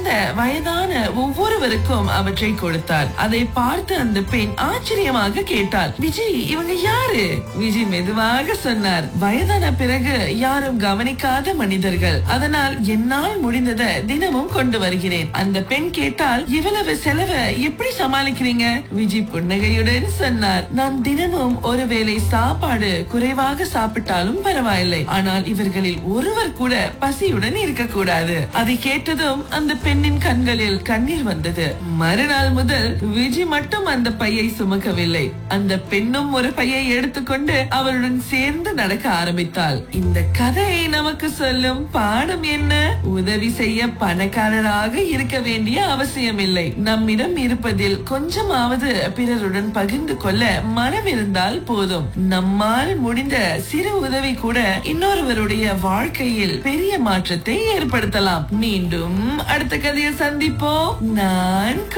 வந்த வயதான ஒவ்வொருவருக்கும் அவற்றை கொடுத்தார் அதை பார்த்து அந்த பெண் ஆச்சரியமாக கேட்டாள் விஜய் இவங்க யாரு விஜய் மெதுவாக சொன்னார் வயதான பிறகு யாரும் கவனிக்காத மனிதர்கள் அதனால் என்னால் முடிந்ததை தினமும் கொண்டு வருகிறேன் அந்த பெண் கேட்டால் இவ்வளவு செலவை எப்படி சமாளிக்கிறீங்க விஜய் புன்னகையுடன் சொன்னார் நான் தினமும் ஒருவேளை சாப்பாடு குறைவாக சாப்பிட்டாலும் பரவாயில்லை ஆனால் இவர்களில் ஒருவர் கூட பசியுடன் இருக்கக்கூடாது அதை கேட்டதும் அந்த பெண்ணின் கண்களில் கண்ணீர் வந்தது மறுநாள் முதல் விஜய் மட்டும் அந்த பையை சுமக்கவில்லை அந்த பெண்ணும் ஒரு பையை எடுத்துக்கொண்டு அவருடன் சேர்ந்து நடக்க ஆரம்பித்தாள் இந்த கதை நமக்கு சொல்லும் பாடம் என்ன உதவி செய்ய பணக்காரராக இருக்க வேண்டிய அவசியம் இல்லை நம்மிடம் இருப்பதில் கொஞ்சமாவது பிறருடன் பகிர்ந்து கொள்ள மனம் இருந்தால் போதும் நம்மால் முடிந்த சிறு உதவி கூட இன்னொருவருடைய வாழ்க்கையில் பெரிய மாற்றத்தை ஏற்படுத்தலாம் மீண்டும் அடுத்த கதையை சந்திப்போம் நான்